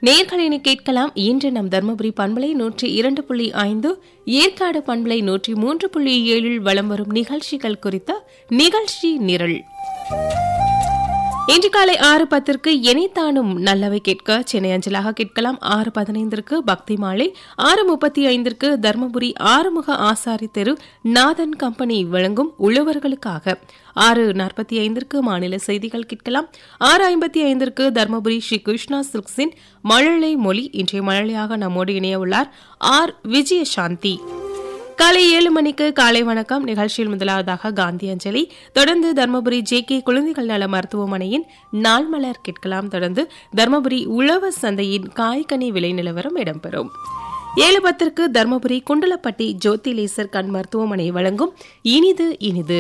நேர்களினை கேட்கலாம் இன்று நம் தர்மபுரி பண்பலை நூற்றி இரண்டு புள்ளி ஐந்து ஏற்காடு பண்பலை நூற்றி மூன்று புள்ளி ஏழில் வலம் வரும் நிகழ்ச்சிகள் குறித்த நிகழ்ச்சி நிரல் இன்று காலை ஆறு பத்திற்கு எனைத்தானும் நல்லவை கேட்க சென்னை அஞ்சலாக கேட்கலாம் ஆறு பதினைந்திற்கு பக்தி மாலை ஆறு முப்பத்தி ஐந்திற்கு தர்மபுரி ஆறுமுக ஆசாரி தெரு நாதன் கம்பெனி வழங்கும் உழவர்களுக்காக ஆறு நாற்பத்தி ஐந்திற்கு மாநில செய்திகள் கேட்கலாம் ஆறு ஐம்பத்தி ஐந்திற்கு தர்மபுரி ஸ்ரீ கிருஷ்ணா சில்க்ஸின் மழலை மொழி இன்றைய மழலையாக நம்மோடு இணைய உள்ளார் ஆர் விஜயசாந்தி காலை ஏழு மணிக்கு காலை வணக்கம் நிகழ்ச்சியில் முதலாவதாக காந்தி அஞ்சலி தொடர்ந்து தர்மபுரி ஜே கே குழந்தைகள் நல மருத்துவமனையின் நாள் மலர் கேட்கலாம் தொடர்ந்து தர்மபுரி உழவர் சந்தையின் காய்கனி விலை நிலவரம் இடம்பெறும் ஏழு பத்திற்கு தர்மபுரி குண்டலப்பட்டி ஜோதி லேசர் கண் மருத்துவமனை வழங்கும் இனிது இனிது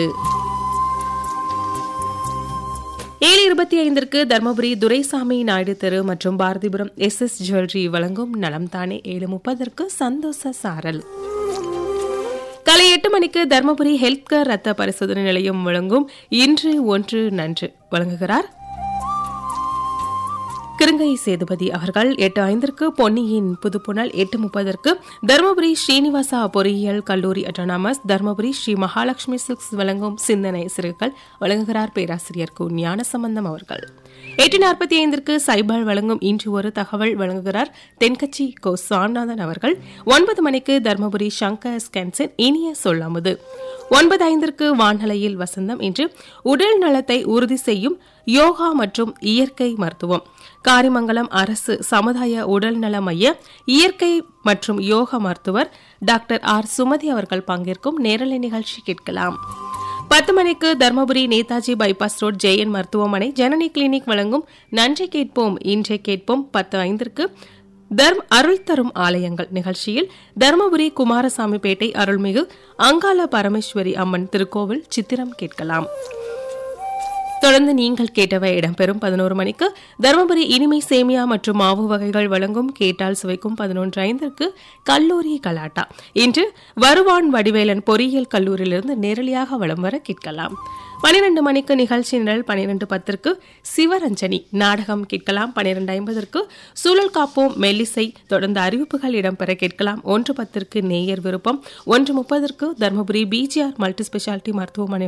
ஏழு இருபத்தி ஐந்திற்கு தர்மபுரி துரைசாமி நாயுடு தெரு மற்றும் பாரதிபுரம் எஸ் எஸ் ஜுவல்லரி வழங்கும் நலம் தானே ஏழு முப்பதற்கு சந்தோஷ சாரல் காலை எட்டு மணிக்கு தர்மபுரி ஹெல்த் கேர் ரத்த பரிசோதனை நிலையம் வழங்கும் இன்று ஒன்று நன்று வழங்குகிறார் கிருங்கை சேதுபதி அவர்கள் எட்டு ஐந்திற்கு பொன்னியின் புதுப்புணல் எட்டு முப்பதற்கு தருமபுரி ஸ்ரீனிவாசா பொறியியல் கல்லூரி அட்டானமஸ் தருமபுரி ஸ்ரீ மகாலட்சுமி சிக்ஸ் வழங்கும் சிந்தனை சிறுகள் வழங்குகிறார் பேராசிரியர் கு ஞானசம்பந்தம் அவர்கள் எட்டு நாற்பத்தி ஐந்திற்கு சைபால் வழங்கும் இன்று ஒரு தகவல் வழங்குகிறார் தென்கட்சி கோ சாமிநாதன் அவர்கள் ஒன்பது மணிக்கு தருமபுரி சங்கர் ஸ்கேன்சன் இனிய சொல்லாமுது ஒன்பது ஐந்திற்கு வான்நிலையில் வசந்தம் இன்று உடல் நலத்தை உறுதி செய்யும் யோகா மற்றும் இயற்கை மருத்துவம் காரிமங்கலம் அரசு சமுதாய உடல்நல மைய இயற்கை மற்றும் யோக மருத்துவர் டாக்டர் ஆர் சுமதி அவர்கள் பங்கேற்கும் நேரலை நிகழ்ச்சி கேட்கலாம் பத்து மணிக்கு தர்மபுரி நேதாஜி பைபாஸ் ரோட் ஜெயன் மருத்துவமனை ஜனனி கிளினிக் வழங்கும் நன்றி கேட்போம் இன்றை கேட்போம் பத்து ஐந்திற்கு தர்ம் அருள் தரும் ஆலயங்கள் நிகழ்ச்சியில் தர்மபுரி குமாரசாமிப்பேட்டை அருள்மிகு அங்காள பரமேஸ்வரி அம்மன் திருக்கோவில் சித்திரம் கேட்கலாம் தொடர்ந்து நீங்கள் கேட்டவை இடம்பெறும் பதினோரு மணிக்கு தருமபுரி இனிமை சேமியா மற்றும் மாவு வகைகள் வழங்கும் கேட்டால் சுவைக்கும் பதினொன்று ஐந்திற்கு கல்லூரி கலாட்டா இன்று வருவான் வடிவேலன் பொறியியல் கல்லூரியிலிருந்து நேரடியாக வலம் வர கேட்கலாம் பனிரெண்டு மணிக்கு நிகழ்ச்சி நிரல் பனிரெண்டு பத்திற்கு சிவரஞ்சனி நாடகம் கேட்கலாம் பனிரெண்டு ஐம்பதற்கு சூழல் காப்போம் மெல்லிசை தொடர்ந்து அறிவிப்புகள் இடம்பெற கேட்கலாம் ஒன்று பத்திற்கு நேயர் விருப்பம் ஒன்று முப்பதற்கு தருமபுரி பிஜிஆர் மல்டி ஸ்பெஷாலிட்டி மருத்துவமனை